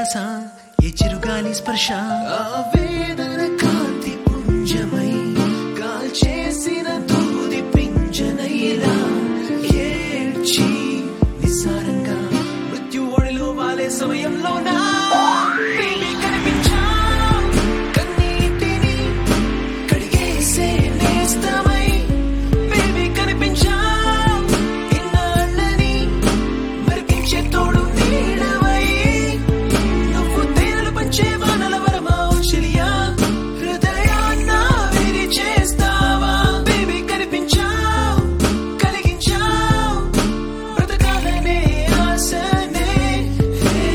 ధ్యాస ఏ చిరుగాలి స్పర్శ ఆ వేదన కాంతి పుంజమై కాల్చేసిన దూది పింజనైలా ఏడ్చి నిస్సారంగా మృత్యు ఒడిలో వాలే సమయంలో నా baby కనిపించావ్. కన్నీటిని కడిగేసే నేస్తమై baby కనిపించావ్. ఇన్నాళ్ళని మరిపించే తోడు నీడవై నువ్వు తేనెలు పంచే వానల వరమా చెలియా హృదయాన్న విరిచేస్తావా బేబీ కనిపించావ్ కలిగించావ్ బ్రతకాలనే ఆశనే హే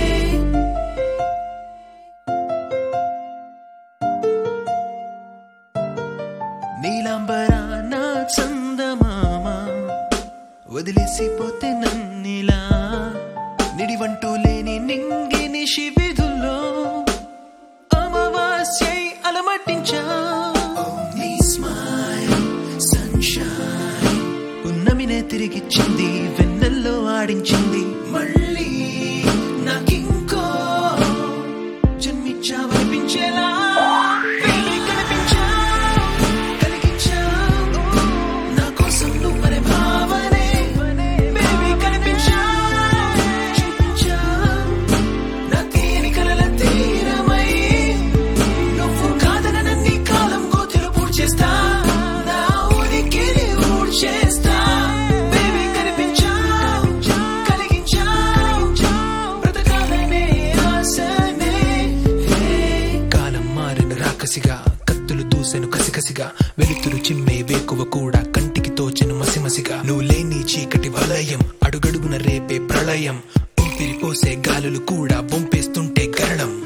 నీలాంబరాన చందమామ వదిలేసిపోతే నన్నిలా నిడివంటూ లేని నింగిని శివిధుల్లో అమావాస్యై అలమటించా నీ స్మైల్ సన్షైన్ ఉన్నమినే తిరిగిచ్చింది వెన్నెల్లో ఆడించింది మళ్ళీ నాకింకో జన్మించావనిపించేలా వెళ్ళి కనిపించావ్, కలిగించావ్. నా కోసం నువ్వనే భావనే Baby కనిపించావ్, చూపించావ్. నా తీయని కలల తీరమై నువ్వు కాదనన్ని కాలం గోతిలో పూడ్చేస్తా నా ఉనికిని ఊడ్చేస్తా బేబీ కనిపించావ్ కలిగించావ్ బ్రతకాలనే ఆశనే కాలం మారిన రాకసిగా కత్తులు దూసెను కసికసిగా వెలుతురు చిమ్మే వేకువ కూడా కంటికి తోచెను మసిమసిగా నువ్వు లేని చీకటి వలయం అడుగడుగున రేపే ప్రళయం ఊపిరి పోసే గాలులు కూడా బొంపేస్తుంటే కరణం